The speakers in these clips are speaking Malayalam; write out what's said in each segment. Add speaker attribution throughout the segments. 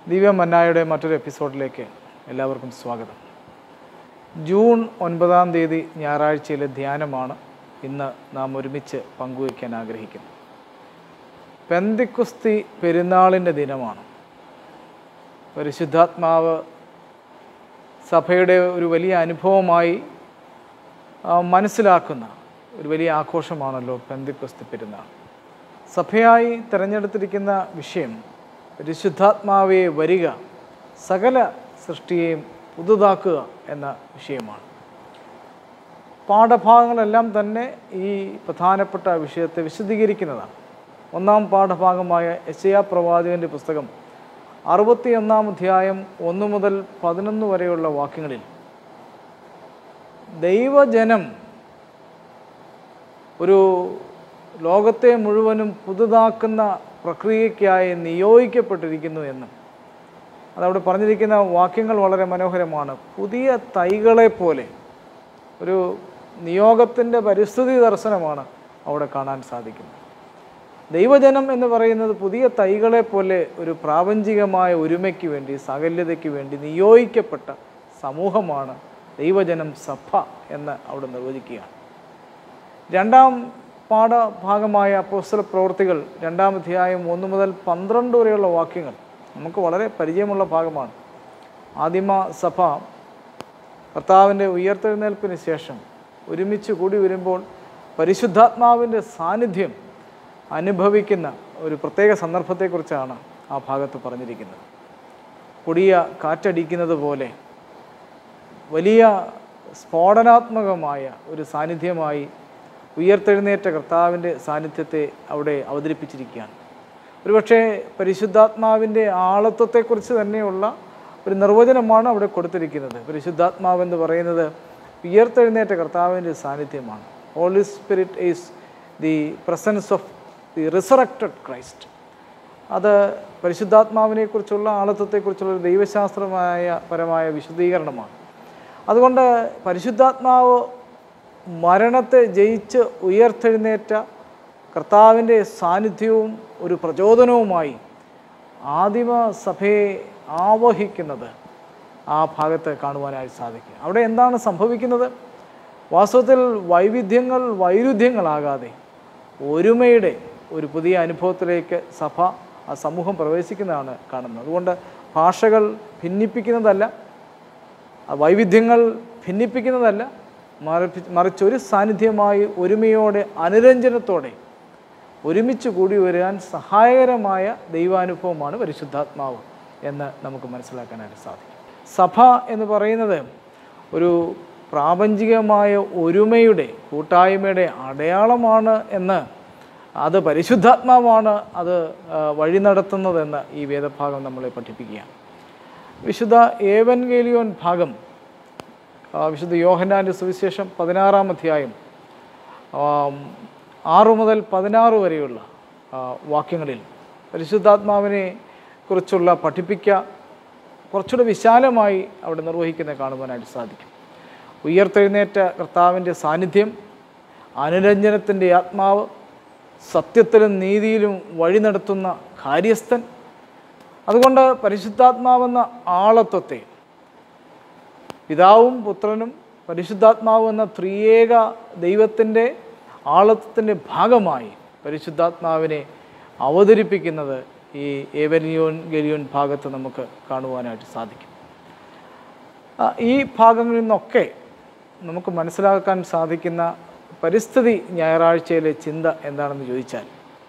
Speaker 1: ദിവ്യ മന്നായുടെ മറ്റൊരു എപ്പിസോഡിലേക്ക് എല്ലാവർക്കും സ്വാഗതം ജൂൺ ഒൻപതാം തീയതി ഞായറാഴ്ചയിലെ ധ്യാനമാണ് ഇന്ന് നാം ഒരുമിച്ച് പങ്കുവയ്ക്കാൻ ആഗ്രഹിക്കുന്നത് പെന്തിക്കുസ്തി പെരുന്നാളിൻ്റെ ദിനമാണ് പരിശുദ്ധാത്മാവ് സഭയുടെ ഒരു വലിയ അനുഭവമായി ആ, മനസ്സിലാക്കുന്ന ഒരു വലിയ ആഘോഷമാണല്ലോ പെന്തിക്കുസ്തി പെരുന്നാൾ സഭയായി തിരഞ്ഞെടുത്തിരിക്കുന്ന വിഷയം പരിശുദ്ധാത്മാവെ വരിക സകല സൃഷ്ടിയെയും പുതുതാക്കുക എന്ന വിഷയമാണ് പാഠഭാഗങ്ങളെല്ലാം തന്നെ ഈ പ്രധാനപ്പെട്ട വിഷയത്തെ വിശദീകരിക്കുന്നതാണ് ഒന്നാം പാഠഭാഗമായ യശയാ പ്രവാചകൻ്റെ പുസ്തകം അറുപത്തിയൊന്നാം അധ്യായം ഒന്ന് മുതൽ പതിനൊന്ന് വരെയുള്ള വാക്യങ്ങളിൽ ദൈവജനം ഒരു ലോകത്തെ മുഴുവനും പുതുതാക്കുന്ന പ്രക്രിയയ്ക്കായി നിയോഗിക്കപ്പെട്ടിരിക്കുന്നു എന്നും അതവിടെ പറഞ്ഞിരിക്കുന്ന വാക്യങ്ങൾ വളരെ മനോഹരമാണ് പുതിയ തൈകളെ പോലെ ഒരു നിയോഗത്തിൻ്റെ പരിസ്ഥിതി ദർശനമാണ് അവിടെ കാണാൻ സാധിക്കുന്നത് ദൈവജനം എന്ന് പറയുന്നത് പുതിയ തൈകളെ പോലെ ഒരു പ്രാപഞ്ചികമായ ഒരുമയ്ക്ക് വേണ്ടി സാകല്യതയ്ക്ക് വേണ്ടി നിയോഗിക്കപ്പെട്ട സമൂഹമാണ് ദൈവജനം സഭ എന്ന് അവിടെ നിർവചിക്കുകയാണ് രണ്ടാം പാഠഭാഗമായ അപ്പോസ്തല പ്രവൃത്തികൾ രണ്ടാം അധ്യായം ഒന്ന് മുതൽ പന്ത്രണ്ട് വരെയുള്ള വാക്യങ്ങൾ നമുക്ക് വളരെ പരിചയമുള്ള ഭാഗമാണ് ആദിമ സഭ കർത്താവിൻ്റെ ഉയർത്തെഴുന്നേൽപ്പിന് ശേഷം ഒരുമിച്ച് കൂടി വരുമ്പോൾ പരിശുദ്ധാത്മാവിൻ്റെ സാന്നിധ്യം അനുഭവിക്കുന്ന ഒരു പ്രത്യേക സന്ദർഭത്തെക്കുറിച്ചാണ് ആ ഭാഗത്ത് പറഞ്ഞിരിക്കുന്നത് കൊടിയ കാറ്റടിക്കുന്നത് പോലെ വലിയ സ്ഫോടനാത്മകമായ ഒരു സാന്നിധ്യമായി ഉയർത്തെഴുന്നേറ്റ കർത്താവിൻ്റെ സാന്നിധ്യത്തെ അവിടെ അവതരിപ്പിച്ചിരിക്കുകയാണ് ഒരുപക്ഷെ പരിശുദ്ധാത്മാവിൻ്റെ ആളത്വത്തെക്കുറിച്ച് തന്നെയുള്ള ഒരു നിർവചനമാണ് അവിടെ കൊടുത്തിരിക്കുന്നത് പരിശുദ്ധാത്മാവ് എന്ന് പറയുന്നത് ഉയർത്തെഴുന്നേറ്റ കർത്താവിൻ്റെ സാന്നിധ്യമാണ് holy spirit is the presence of the resurrected Christ അത് പരിശുദ്ധാത്മാവിനെക്കുറിച്ചുള്ള ആളത്വത്തെക്കുറിച്ചുള്ള ഒരു ദൈവശാസ്ത്രമായ പരമായ വിശദീകരണമാണ് അതുകൊണ്ട് പരിശുദ്ധാത്മാവ് മരണത്തെ ജയിച്ച് ഉയർത്തെഴുന്നേറ്റ കർത്താവിൻ്റെ സാന്നിധ്യവും ഒരു പ്രചോദനവുമായി ആദിമ സഭയെ ആവഹിക്കുന്നത് ആ ഭാഗത്ത് കാണുവാനായി സാധിക്കും അവിടെ എന്താണ് സംഭവിക്കുന്നത് വാസ്തവത്തിൽ വൈവിധ്യങ്ങൾ വൈരുദ്ധ്യങ്ങളാകാതെ ഒരുമയുടെ ഒരു പുതിയ അനുഭവത്തിലേക്ക് സഭ ആ സമൂഹം പ്രവേശിക്കുന്നതാണ് കാണുന്നത് അതുകൊണ്ട് ഭാഷകൾ ഭിന്നിപ്പിക്കുന്നതല്ല ആ വൈവിധ്യങ്ങൾ ഭിന്നിപ്പിക്കുന്നതല്ല മറിച്ച് മറിച്ച് ഒരു സാന്നിധ്യമായി ഒരുമയോടെ അനുരഞ്ജനത്തോടെ ഒരുമിച്ച് കൂടി വരാൻ സഹായകരമായ ദൈവാനുഭവമാണ് പരിശുദ്ധാത്മാവ് എന്ന് നമുക്ക് മനസ്സിലാക്കാനായിട്ട് സാധിക്കും സഭ എന്ന് പറയുന്നത് ഒരു പ്രാപഞ്ചികമായ ഒരുമയുടെ കൂട്ടായ്മയുടെ അടയാളമാണ് എന്ന് അത് പരിശുദ്ധാത്മാവാണ് അത് ആ, വഴി നടത്തുന്നതെന്ന് ഈ വേദഭാഗം നമ്മളെ പഠിപ്പിക്കുകയാണ് വിശുദ്ധ ഏവൻഗേലിയോൻ ഭാഗം ആ, വിശുദ്ധ യോഹന്നാൻ്റെ സുവിശേഷം പതിനാറാം അധ്യായം ആം, ആറ് മുതൽ പതിനാറ് വരെയുള്ള ആ, വാക്യങ്ങളിൽ പരിശുദ്ധാത്മാവിനെ കുറിച്ചുള്ള പഠിപ്പിക്ക കുറച്ചുകൂടെ വിശാലമായി അവിടെ നിർവഹിക്കുന്നത് കാണുവാനായിട്ട് സാധിക്കും ഉയർത്തെഴുന്നേറ്റ കർത്താവിൻ്റെ സാന്നിധ്യം അനുരഞ്ജനത്തിൻ്റെ ആത്മാവ് സത്യത്തിലും നീതിയിലും വഴി നടത്തുന്ന കാര്യസ്ഥൻ അതുകൊണ്ട് പരിശുദ്ധാത്മാവെന്ന ആളത്വത്തെ പിതാവും പുത്രനും പരിശുദ്ധാത്മാവ് എന്ന ത്രിയേക ദൈവത്തിൻ്റെ ആളത്വത്തിൻ്റെ ഭാഗമായി പരിശുദ്ധാത്മാവിനെ അവതരിപ്പിക്കുന്നത് ഈ ഏവനിയോൻ ഗലിയോൻ ഭാഗത്ത് നമുക്ക് കാണുവാനായിട്ട് സാധിക്കും ആ, ഈ ഭാഗങ്ങളിൽ നിന്നൊക്കെ നമുക്ക് മനസ്സിലാക്കാൻ സാധിക്കുന്ന പരിസ്ഥിതി ഞായറാഴ്ചയിലെ ചിന്ത എന്താണെന്ന് ചോദിച്ചാൽ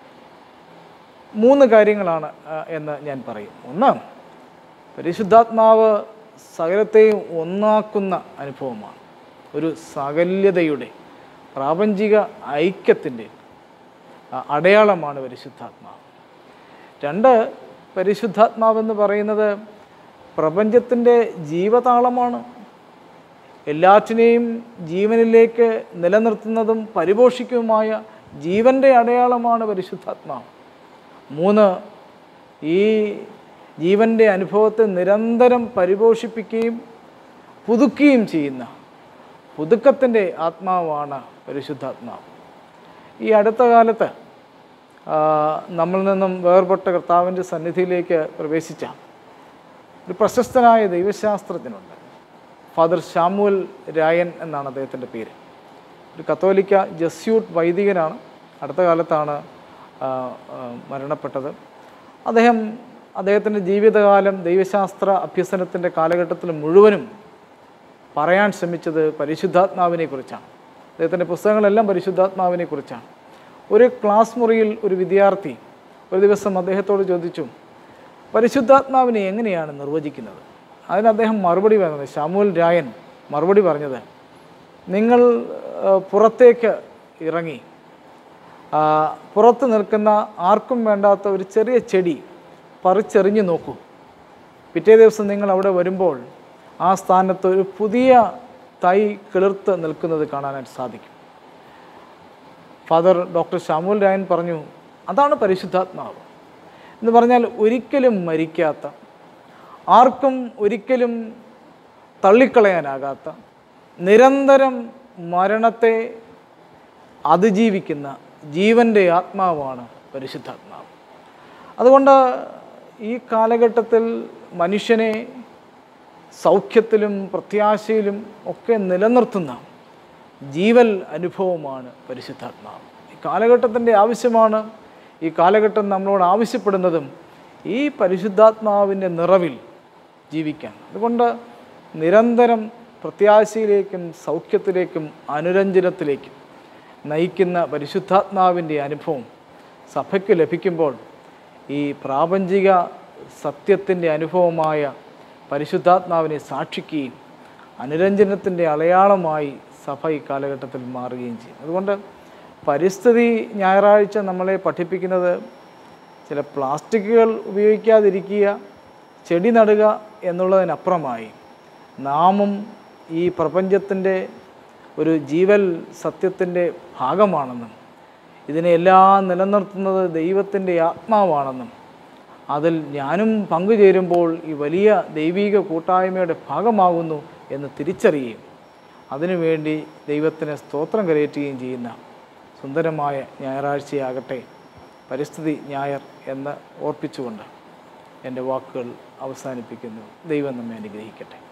Speaker 1: മൂന്ന് കാര്യങ്ങളാണ് ആ, എന്ന് ഞാൻ പറയും ഒന്ന് പരിശുദ്ധാത്മാവ് സകലത്തെയും ഒന്നാക്കുന്ന അനുഭവമാണ് ഒരു സകല്യതയുടെ പ്രാപഞ്ചിക ഐക്യത്തിൻ്റെ ആ, അടയാളമാണ് പരിശുദ്ധാത്മാവ് രണ്ട് പരിശുദ്ധാത്മാവെന്ന് പറയുന്നത് പ്രപഞ്ചത്തിൻ്റെ ജീവതാളമാണ് എല്ലാറ്റിനെയും ജീവനിലേക്ക് നിലനിർത്തുന്നതും പരിപോഷിക്കുമായ ജീവൻ്റെ അടയാളമാണ് പരിശുദ്ധാത്മാവ് മൂന്ന് ഈ ജീവൻ്റെ അനുഭവത്തെ നിരന്തരം പരിപോഷിപ്പിക്കുകയും പുതുക്കുകയും ചെയ്യുന്ന പുതുക്കത്തിൻ്റെ ആത്മാവാണ് പരിശുദ്ധാത്മാവ് ഈ അടുത്ത കാലത്ത് ആ, നമ്മളിൽ നിന്നും വേർപെട്ട കർത്താവിൻ്റെ സന്നിധിയിലേക്ക് പ്രവേശിച്ച ഒരു പ്രശസ്തനായ ദൈവശാസ്ത്രജ്ഞനുണ്ട് ഫാദർ ഷാമുവൽ രായൻ എന്നാണ് അദ്ദേഹത്തിൻ്റെ പേര് ഒരു കത്തോലിക്ക ജസ്യൂട്ട് വൈദികനാണ് അടുത്ത കാലത്താണ് ആ, ആ, മരണപ്പെട്ടത് അദ്ദേഹം അദ്ദേഹത്തിൻ്റെ ജീവിതകാലം ദൈവശാസ്ത്ര അഭ്യസനത്തിൻ്റെ കാലഘട്ടത്തിൽ മുഴുവനും പറയാൻ ശ്രമിച്ചത് പരിശുദ്ധാത്മാവിനെ കുറിച്ചാണ് അദ്ദേഹത്തിൻ്റെ പുസ്തകങ്ങളെല്ലാം പരിശുദ്ധാത്മാവിനെ കുറിച്ചാണ് ഒരു ക്ലാസ് മുറിയിൽ ഒരു വിദ്യാർത്ഥി ഒരു ദിവസം അദ്ദേഹത്തോട് ചോദിച്ചു പരിശുദ്ധാത്മാവിനെ എങ്ങനെയാണ് നിർവചിക്കുന്നത് അതിന് അദ്ദേഹം മറുപടി പറഞ്ഞത് ശാമുൽ രായൻ മറുപടി പറഞ്ഞത് നിങ്ങൾ ആ, പുറത്തേക്ക് ഇറങ്ങി ആ, പുറത്ത് നിൽക്കുന്ന ആർക്കും വേണ്ടാത്ത ഒരു ചെറിയ ചെടി പറിച്ചെറിഞ്ഞു നോക്കൂ പിറ്റേ ദിവസം നിങ്ങൾ അവിടെ വരുമ്പോൾ ആ സ്ഥാനത്ത് ഒരു പുതിയ തൈ കിളിർത്ത് നിൽക്കുന്നത് കാണാനായിട്ട് സാധിക്കും ഫാദർ ഡോക്ടർ ഷാമുൽ രായൻ പറഞ്ഞു അതാണ് പരിശുദ്ധാത്മാവ് എന്ന് പറഞ്ഞാൽ ഒരിക്കലും മരിക്കാത്ത ആർക്കും ഒരിക്കലും തള്ളിക്കളയാനാകാത്ത നിരന്തരം മരണത്തെ അതിജീവിക്കുന്ന ജീവൻ്റെ ആത്മാവാണ് പരിശുദ്ധാത്മാവ് അതുകൊണ്ട് ഈ കാലഘട്ടത്തിൽ മനുഷ്യനെ സൗഖ്യത്തിലും പ്രത്യാശയിലും ഒക്കെ നിലനിർത്തുന്ന ജീവൽ അനുഭവമാണ് പരിശുദ്ധാത്മാവ് ഈ കാലഘട്ടത്തിൻ്റെ ആവശ്യമാണ് ഈ കാലഘട്ടം നമ്മളോട് ആവശ്യപ്പെടുന്നതും ഈ പരിശുദ്ധാത്മാവിൻ്റെ നിറവിൽ ജീവിക്കാൻ അതുകൊണ്ട് നിരന്തരം പ്രത്യാശയിലേക്കും സൗഖ്യത്തിലേക്കും അനുരഞ്ജനത്തിലേക്കും നയിക്കുന്ന പരിശുദ്ധാത്മാവിൻ്റെ അനുഭവം സഭയ്ക്ക് ലഭിക്കുമ്പോൾ ഈ പ്രാപഞ്ചിക സത്യത്തിൻ്റെ അനുഭവമായ പരിശുദ്ധാത്മാവിനെ സാക്ഷിക്കുകയും അനുരഞ്ജനത്തിൻ്റെ അടയാളമായി സഭ ഈ കാലഘട്ടത്തിൽ മാറുകയും ചെയ്യും അതുകൊണ്ട് പരിസ്ഥിതി ഞായറാഴ്ച നമ്മളെ പഠിപ്പിക്കുന്നത് ചില പ്ലാസ്റ്റിക്കുകൾ ഉപയോഗിക്കാതിരിക്കുക ചെടി നടുക എന്നുള്ളതിനപ്പുറമായി നാമും ഈ പ്രപഞ്ചത്തിൻ്റെ ഒരു ജീവൽ സത്യത്തിൻ്റെ ഭാഗമാണെന്നും ഇതിനെല്ലാം നിലനിർത്തുന്നത് ദൈവത്തിൻ്റെ ആത്മാവാണെന്നും അതിൽ ഞാനും പങ്കുചേരുമ്പോൾ ഈ വലിയ ദൈവീക കൂട്ടായ്മയുടെ ഭാഗമാകുന്നു എന്ന് തിരിച്ചറിയുകയും അതിനുവേണ്ടി ദൈവത്തിന് സ്തോത്രം കരയറ്റുകയും ചെയ്യുന്ന സുന്ദരമായ ഞായറാഴ്ചയാകട്ടെ പരിസ്ഥിതി ഞായർ എന്ന് ഓർപ്പിച്ചുകൊണ്ട് എൻ്റെ വാക്കുകൾ അവസാനിപ്പിക്കുന്നു ദൈവം നമ്മെ അനുഗ്രഹിക്കട്ടെ